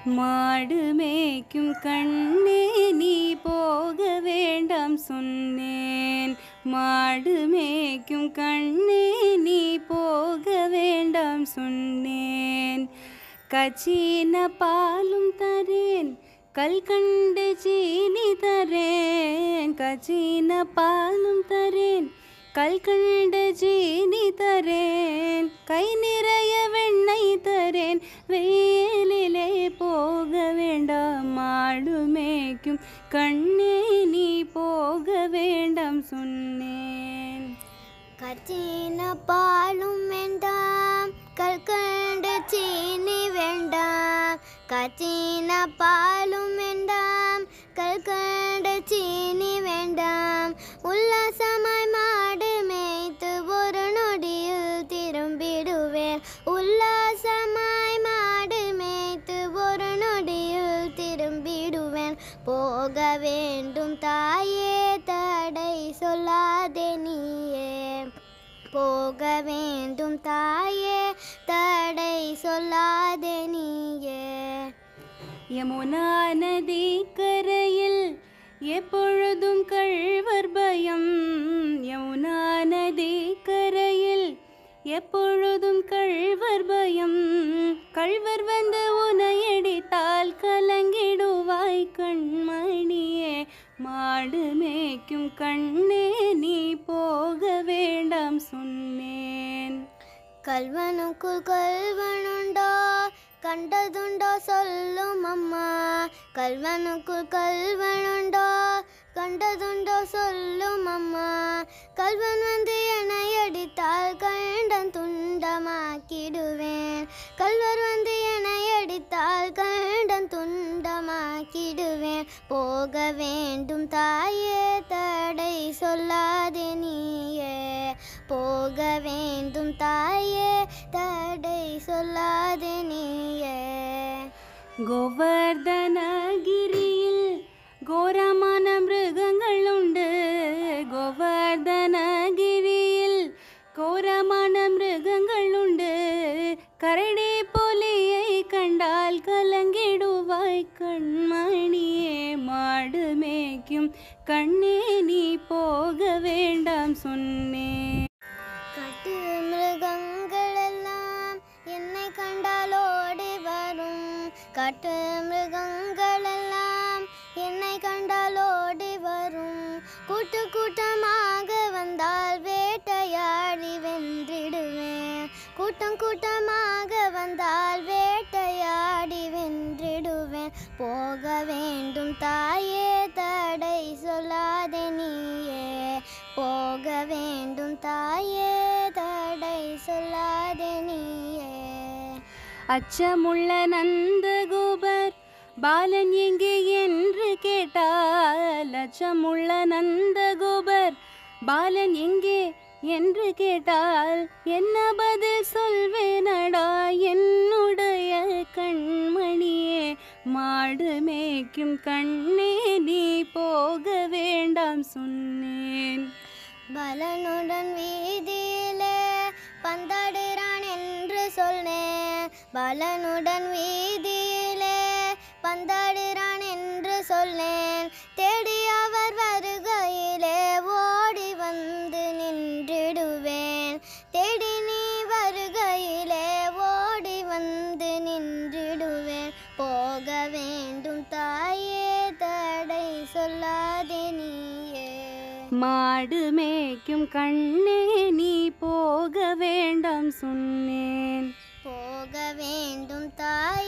மாடு மேய்க்கும் கண்ணே நீ போக வேண்டாம் சொன்னேன் மாடு மேய்க்கும் கண்ணே நீ போக வேண்டாம் சொன்னேன் கச்சீன பாலும் தரேன் கல் கண்டு சீனி தரேன் கச்சீன பாலும் தரேன் கல் கண்டு சீனி தரேன் கை நிறைய வெண்ணெய் தரேன் வெயிலிலே போக வேண்டாம் மாடு மேய்க்கும் கண்ணே நீ போக வேண்டாம் சொன்னேன் கச்சின பாலும் வேண்டாம் கற்கண்டு சீனி வேண்டாம் கச்சின பாலும் வேண்டாம் கற்கண்டு சீனி வேண்டாம் உல்லாசமாய் மாடு மேய்த்து ஒரு நொடியில் திரும்பிடுவேன் உல்லாசமாய் மாடு மேய்த்து ஒரு நொடியில் திரும்பிடுவேன் போக வேண்டும் தாயே தடை சொல்லாதே நீயே போக வேண்டும் தாயே தடை சொல்லாதே நீயே யமுனா நதி கரையில் எப்பொழுதும் கழ்வர் பயம் யமுனா நதி கரையில் எப்பொழுதும் கழ்வர் பயம் கழ்வர் வந்து உனையடித்தால் கலங்கிடுவாய் கண்மணியே மாடு மேய்க்கும் கண்ணே நீ போக வேண்டாம் சொன்னேன் கல்வனுக்குள் கல்வனுண்டோ கண்டதுண்டோ சொல்லும் அம்மா கல்வனுக்குள் கல்வனுண்டோ கண்டதுண்டோ சொல்லும் அம்மா கல்வன் வந்து என்னை அடித்தால் கண்டன் துண்டமாக்கிடுவேன் கல்வர் வந்து என்னை அடித்தால் கண்டன் துண்டமாக்கிடுவேன் போக வேண்டும் தாயே தடை சொல்லாதே நீயே போக வேண்டும் தாயே தடை சொல்லாதே நீயே கோவர்தனகிரியில் கோரமான மிருகங்கள் உண்டு கோவர்தனகிரியில் கோரமான மிருகங்கள் உண்டு கரடி புலியை கண்டால் கலங்கிடுவாய் கண்மணியே மாடு மேய்க்கும் கண்ணே நீ போக வேண்டாம் சொன்னேன் கட்டு மிருகங்கள் எல்லாம் என்னை கண்டால் ஓடி வரும் கட்டு மிருகங்கள் எல்லாம் என்னை கண்டால் ஓடி வரும் கூட்டு கூட்டமாக வந்தால் வேட்டையாடி வென்றிடுவேன் கூட்டம் கூட்டமாக வந்தால் வேட்டையாடி வென்றிடுவேன் போக வேண்டும் தாயே தடை சொல்லாதே நீயே போக வேண்டும் தாயே தடை சொல்லாதே நீயே அச்சமுள்ள நந்தகோபர் பாலன் எங்கே என்று கேட்டால் அச்சமுள்ள நந்தகோபர் பாலன் எங்கே என்று கேட்டால் என்ன பதில் சொல்வேனடா என்னுடைய கண்மணியே மாடு மேய்க்கும் கண்ணே நீ போக வேண்டாம் சொன்னேன் பலனுடன் வீதியிலே பந்தாடுறான் என்று சொன்னேன் பலனுடன் வீதியிலே பந்தாடுறான் என்று சொன்னேன் தேடி அவர் வருகையிலே ஓடி வந்து நின்றிடுவேன் தேடி நீ வருகையிலே ஓடி வந்து நின்றிடுவேன் போக வேண்டும் தாயே தடை சொல்லாதே நீயே மாடு மேய்க்கும் கண்ணே நீ போக வேண்டாம் சொன்னேன் போக வேண்டும் தாய்